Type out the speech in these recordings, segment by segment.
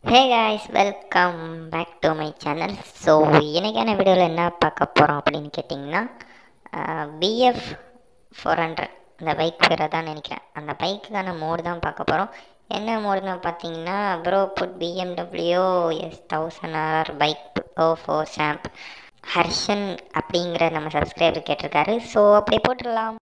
hey guys welcome back to my channel so இன்றைக்கான வீடியோவில் என்ன பார்க்க போகிறோம் அப்படின்னு கேட்டிங்கன்னா பிஎஃப் ஃபோர் ஹண்ட்ரட் அந்த பைக் பேரை தான் நினைக்கிறேன் அந்த பைக்குக்கான மோடு தான் பார்க்க போகிறோம் என்ன மோடுன்னு பார்த்தீங்கன்னா ப்ரோ புட் BMW S thousand R bike ஓ ஃபோர் சாம்ப் ஹர்ஷன் அப்படிங்கிற நம்ம சப்ஸ்கிரைபர் கேட்டிருக்காரு ஸோ அப்படியே போட்டுடலாம்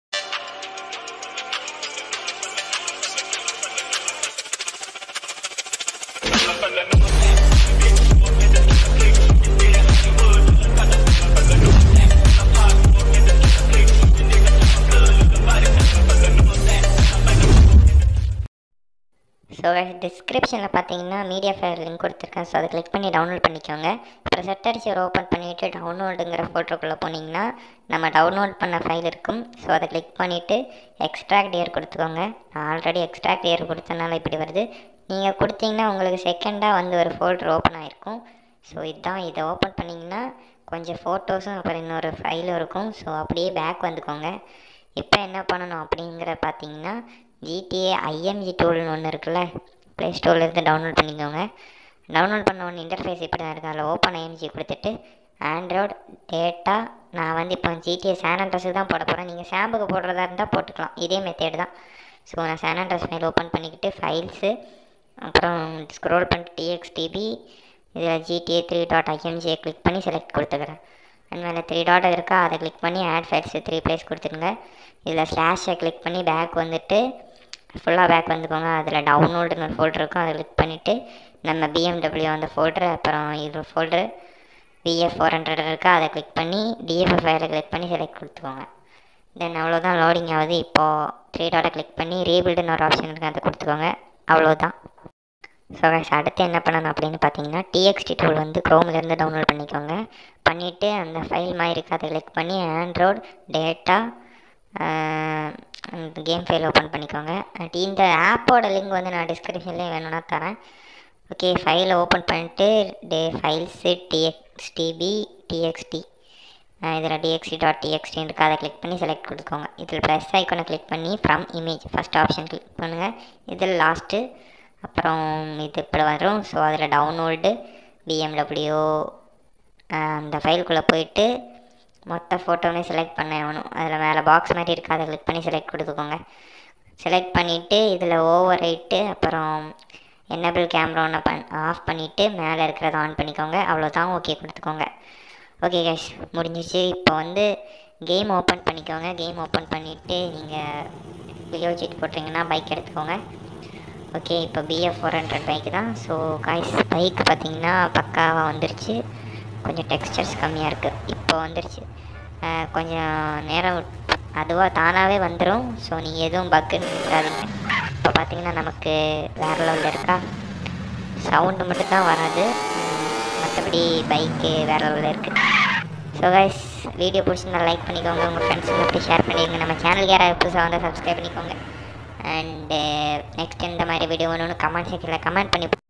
ஸோ டிஸ்கிரிப்ஷனில் பார்த்தீங்கன்னா மீடியா ஃபைல் லிங்க் கொடுத்துருக்கேன் ஸோ அதை கிளிக் பண்ணி டவுன்லோட் பண்ணிக்கோங்க அப்புறம் செட்டரிச்சர் ஓப்பன் பண்ணிவிட்டு டவுன்லோடுங்கிற ஃபோட்டோக்குள்ளே போனீங்கன்னா நம்ம டவுன்லோட் பண்ண ஃபைல் இருக்கும் ஸோ அதை கிளிக் பண்ணிவிட்டு எக்ஸ்ட்ராக்ட் இயர் கொடுத்துக்கோங்க நான் ஆல்ரெடி எக்ஸ்ட்ராக்ட் இயர் கொடுத்தனால இப்படி வருது நீங்கள் கொடுத்தீங்கன்னா உங்களுக்கு செகண்டாக வந்து ஒரு ஃபோல்டர் ஓப்பன் ஆகிருக்கும் ஸோ இதுதான் இதை ஓப்பன் பண்ணிங்கன்னா கொஞ்சம் ஃபோட்டோஸும் அப்புறம் இன்னொரு ஃபைலும் இருக்கும் ஸோ அப்படியே பேக் வந்துக்கோங்க இப்போ என்ன பண்ணணும் அப்படிங்கிற பார்த்தீங்கன்னா ஜிடிஏ ஐஎம்ஜி டூல்னு ஒன்று இருக்குல்ல ப்ளே ஸ்டோர்லேருந்து டவுன்லோட் பண்ணிக்கோங்க டவுன்லோட் பண்ண ஒன்று இன்டர்ஃபேஸ் இப்படி தான் இருக்குது அதில் ஓப்பன் ஐஎம்ஜி கொடுத்துட்டு ஆண்ட்ராய்டு டேட்டா நான் வந்து இப்போ ஜிடிஏ சேன் அட்ரஸுக்கு தான் போட போகிறேன் நீங்கள் சாம்புக்கு போடுறதா இருந்தால் போட்டுக்கலாம் இதே மெத்தேடு தான் ஸோ நான் சேன் அட்ரஸ் ஃபைல் ஓப்பன் பண்ணிக்கிட்டு ஃபைல்ஸு அப்புறம் ஸ்க்ரோல் பண்ணிட்டு டிஎக்ஸ்டிபி இதில் ஜிடிஏ த்ரீ டாட் ஐஎம்ஜியை கிளிக் பண்ணி செலக்ட் கொடுத்துக்கிறேன் அண்ட் மேலே த்ரீ டாட் இருக்கா அதை கிளிக் பண்ணி ஆட் ஃபைல்ஸ் த்ரீ ப்ளேஸ் கொடுத்துருங்க இதில் ஸ்லாஷை கிளிக் பண்ணி பேக் வந்துட்டு ஃபுல்லாக பேக் வந்துக்கோங்க அதில் டவுன்லோடுன்னு ஒரு ஃபோல்டர் இருக்கும் அதை கிளிக் பண்ணிவிட்டு நம்ம பிஎம்டபிள்யூ அந்த ஃபோல்டரு அப்புறம் இது ஃபோல்டரு பிஎஃப் ஃபோர் ஹண்ட்ரட் இருக்கா அதை கிளிக் பண்ணி டிஎஃப்எஃப் ஃபைலை கிளிக் பண்ணி செலக்ட் கொடுத்துக்கோங்க தென் அவ்வளோதான் லோடிங் ஆகுது இப்போது த்ரீ டாட்டை கிளிக் பண்ணி ரீபில்டுன்னு ஒரு ஆப்ஷன் இருக்குது அதை கொடுத்துக்கோங்க அவ்வளோதான் ஸோ கைஸ் அடுத்து என்ன பண்ணணும் அப்படின்னு பார்த்தீங்கன்னா டிஎக்ஸ்டி டூல் வந்து க்ரோம்லேருந்து டவுன்லோட் பண்ணிக்கோங்க பண்ணிவிட்டு அந்த ஃபைல் மாதிரி இருக்குது அதை கிளிக் பண்ணி ஆண்ட்ராய்டு டேட்டா அந்த கேம் ஃபைல் ஓப்பன் பண்ணிக்கோங்க அண்ட் இந்த ஆப்போட லிங்க் வந்து நான் டிஸ்கிரிப்ஷன்லேயே வேணும்னா தரேன் ஓகே ஃபைலை ஓப்பன் பண்ணிட்டு டே ஃபைல்ஸு டிஎக்ஸ்டிபி டிஎக்ஸ்டி இதில் டிஎக்ஸ்டி டாட் டிஎக்ஸ்டி இருக்குது அதை கிளிக் பண்ணி செலக்ட் கொடுத்துக்கோங்க இதில் ப்ளஸ் ஐக்கனை கிளிக் பண்ணி from image first option click பண்ணுங்கள் இதில் லாஸ்ட்டு அப்புறம் இது இப்படி வரும் ஸோ அதில் டவுன்லோடு பிஎம்டபிள்யூ அந்த ஃபைலுக்குள்ளே போயிட்டு மொத்த ஃபோட்டோவுமே செலக்ட் பண்ண வேணும் அதில் மேலே பாக்ஸ் மாதிரி இருக்குது அதை கிளிக் பண்ணி செலக்ட் கொடுத்துக்கோங்க செலக்ட் பண்ணிவிட்டு இதில் ஓவர் ரைட்டு அப்புறம் என்னபிள் கேமரா ஒன்று பண் ஆஃப் பண்ணிவிட்டு மேலே இருக்கிறத ஆன் பண்ணிக்கோங்க அவ்வளோதான் ஓகே கொடுத்துக்கோங்க ஓகே கேஷ் முடிஞ்சிச்சு இப்போ வந்து கேம் ஓப்பன் பண்ணிக்கோங்க கேம் ஓப்பன் பண்ணிவிட்டு நீங்கள் வீடியோ சீட் போட்டிங்கன்னா பைக் எடுத்துக்கோங்க ஓகே இப்போ பிஎஃப் ஃபோர் ஹண்ட்ரட் பைக் தான் ஸோ காய்ஸ் பைக் பார்த்தீங்கன்னா பக்காவாக வந்துருச்சு கொஞ்சம் டெக்ஸ்டர்ஸ் கம்மியாக இருக்குது இப்போ வந்துருச்சு கொஞ்சம் நேரம் அதுவாக தானாகவே வந்துடும் ஸோ நீங்கள் எதுவும் பக்குன்னு விட்டுறாதீங்க இப்போ பார்த்தீங்கன்னா நமக்கு வேறு லெவலில் இருக்கா சவுண்டு மட்டும் தான் வராது மற்றபடி பைக்கு வேறு லெவலில் இருக்குது ஸோ கைஸ் வீடியோ பிடிச்சிருந்தா லைக் பண்ணிக்கோங்க உங்கள் ஃப்ரெண்ட்ஸுங்க அப்படி ஷேர் பண்ணிடுங்க நம்ம சேனலுக்கு யாராவது புதுசாக வந்து சப்ஸ்கிரைப் பண்ணிக்கோங்க அண்டு நெக்ஸ்ட் இந்த மாதிரி வீடியோ வேணும்னு கமெண்ட் செக்ஷனில் கமெண்ட் பண்ணி